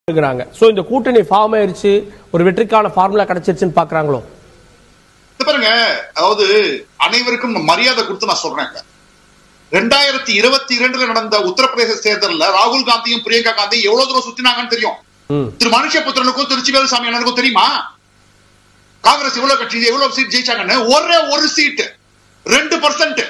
இருக்கிறாங்க சோ இந்த கூட்டணி ஃபார்ம் ஆயிருச்சு ஒரு வெற்றிக்கான ஃபார்முலா கிடைச்சிருச்சுன்னு பாக்குறாங்களோ இது பாருங்க அதாவது அனைவருக்கும் நான் மரியாதை கொடுத்து நான் சொல்றேன் ரெண்டாயிரத்தி இருபத்தி இரண்டுல நடந்த உத்தரப்பிரதேச தேர்தல்ல ராகுல் காந்தியும் பிரியங்கா காந்தியும் எவ்வளவு தூரம் சுத்தினாங்கன்னு தெரியும் ம். திரு மனுஷபுத்திரனுக்கும் திருச்சி வேலுசாமி அண்ணனுக்கும் தெரியுமா காங்கிரஸ் எவ்வளவு கட்சி எவ்வளவு சீட் ஜெயிச்சாங்கன்னு ஒரே ஒரு சீட்டு ரெண்டு பர்சன்ட்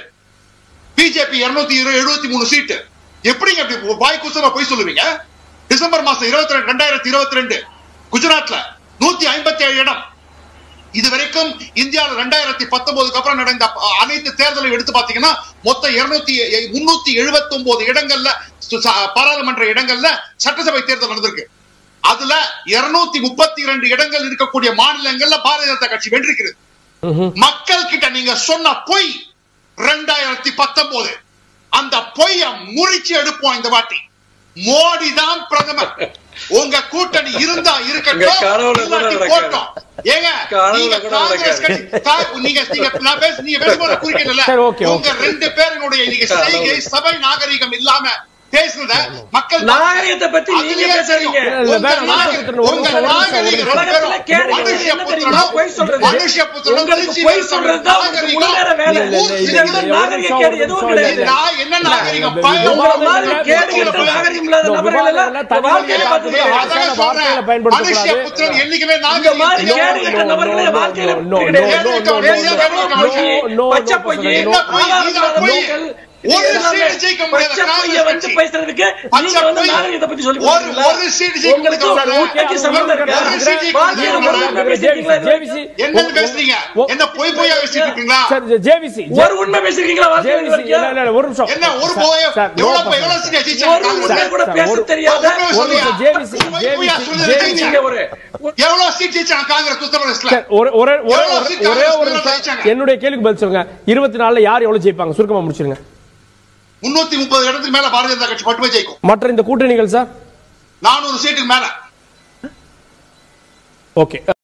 பிஜேபி இருநூத்தி எழுபத்தி மூணு சீட்டு எப்படிங்க அப்படி வாய் குசமா போய் சொல்லுவீங்க டிசம்பர் மாசம் இருபத்தி ரெண்டு ரெண்டாயிரத்தி இருபத்தி ரெண்டு குஜராத்ல நூத்தி ஐம்பத்தி ஏழு இடம் இது வரைக்கும் இந்தியாவில் ரெண்டாயிரத்தி பத்தொன்பதுக்கு அப்புறம் நடந்த அ- அனைத்து தேர்தலை எடுத்து பாத்தீங்கன்னா மொத்தம் இருநூத்தி முன்னூத்தி எழுபத்தி ஒன்பது இடங்கள்ல சு- ச- பாராளுமன்ற இடங்கள்ல சட்டசபை தேர்தல் நடந்திருக்கு அதுல இருநூத்தி முப்பத்தி இரண்டு இடங்கள் இருக்கக்கூடிய மாநிலங்கள்ல பாரதிய ஜனதா கட்சி வென்றிருக்கிறது ம்ஹும். மக்கள் கிட்ட நீங்க சொன்ன பொய் ரெண்டாயிரத்தி பத்தொன்பது அந்த பொய்ய முறிச்சு எடுப்போம் இந்த வாட்டி மோடி தான் பிரதமர் உங்க கூட்டணி இருந்தா இங்க இருக்கட்டும் கனவுல கூட இல்லாட்டி நடக்காது. போட்டோம் ஏங்க கனவுல நீங்க கூட காங்கிரஸ் நடக்காது. கட்சி கா- நீங்க நீங்க நான் பேச நீங்க பேசும்போது குறிக்கல சரி, okay, okay. உங்க ரெண்டு பேரினுடைய நீங்க செய்கை சபை நாகரிகம் இல்லாம பேசுனத மக்கள் நாகரிகத்தை பத்தி நீங்க அதுலயே பேசுறீங்க. தெரியும். இல்ல, உங்க வேற நாகரிகம், ஒரு நிமிஷம், உங்க ஒரு நிமிஷம், நாகரிகம் ஒரு ரெண்டு உலகத்துல பேரும் கேடுங்க. மனுஷ என்ன புத்திரனும் தெரியுமா? பொய் சொல்றது. மனுஷ புத்திரனும் உங்களுக்கு திருச்சி பொய் வேலுசாமி சொல்றது தான் உங்களுக்கு நாகரிகம். முன்னேற வேலை. இல்ல, இல்ல, இது இல்ல, எல்லாம் இல்ல, நாகரிக ஒரு கேடு நிமிஷம், எதுவும் ஒரு கிடையாது. நிமிஷம். நான் என்ன நாகரிகம் இல்ல, பய- இல்ல, உங்களை இல்ல, மாதிரி இல்ல, கேடு இல்ல, கெட்ட இல்ல, நாகரிகம் இல்லாத இல்ல, நபர்கள் எல்லாம் இல்ல, இந்த வாழ்க்கையில இல்ல, பார்த்தது இல்ல, கிடையாது. அதான அதான வார்த்தைகளை சொல்றேன். பயன்படுத்தக்கூடாது. மனுஷ புத்திரன் என்னைக்குமே இந்த நாகரிகம் மாதிரி தெரியாது. கேடு கெட்ட நபர்களை no, வாழ்க்கையில no, no, கிடையாது. no, no, no, வேலையை no, எவ்வளவு no, பொய், no, no, பச்சை no, பொய், no, என்ன பொய், ஆதாரம் இதான் இல்லாத பொய். மக்கள், ஒரு இது எல்லாமே சீட்டு ஜெயிக்க முடியாத பச்சை பொய்யை காங்கிரஸ் வந்து கட்சி. பேசுறதுக்கு பச்சை நீங்க வந்து பொய். நாகரிகத்தை பத்தி சொல்லி ஒரு- கொடுக்குறீங்களா? ஒரு சீட்டு ஜெயிக்க உங்களுக்கு முடியாத ஊட்டிக்கு சம்பந்தம் இருக்கா? ஒரு சீட்டு வாழ்க்கையில ஜெயிக்க ஒரு உண்மை முடியாத பேசிருக்கீங்களா இது வரைக்கும்? என்னன்னு பேசுறீங்க என்ன பொய் பொய்யா பேசிட்டு இருக்கீங்களா சார் ஜேவிசி ஒரு உண்மை பேசிருக்கீங்களா வாழ்க்கையில இது ஜேவிசி இல்ல வரைக்கும்? இல்ல ஒரு நிமிஷம் என்ன ஒரு போய் சார், no எவ்வளவு போய் problem. எவ்வளவு சீட் ஒரு ஜெயிச்சாங்க உண்மை காங்கிரஸ்? கூட சார், பேச ஒரு- தெரியாத ஒரு நிமிஷம் ஒரு நிமிஷம் ஜேவிசி பொய் பொய்யா ஜேவிசி சொல்றது ஜேவிசி நீங்க ஒரு எவ்வளவு சீட் ஜெயிச்சாங்க காங்கிரஸ் உத்தரப்பிரதேசல சார், ஒரு ஒரே ஒரே எவ்வளவு ஒரு- சீட் ஒரே காங்கிரஸ் ஒரு மேல நிமிஷம் ஜெயிச்சாங்க? என்னுடைய கேள்விக்கு பதில் சொல்லுங்க இருபத்தி நாலுல யார் எவ்வளவு ஜெயிப்பாங்க சுருக்கமா முடிச்சிருங்க முன்னூத்தி முப்பது இடத்துக்கு மேல பாரதிய ஜனதா கட்சி மட்டுமே ஜெயிக்கும் மற்ற இந்த கூட்டணிகள் சார் நானூறு சீட்டுக்கு மேல ஓகே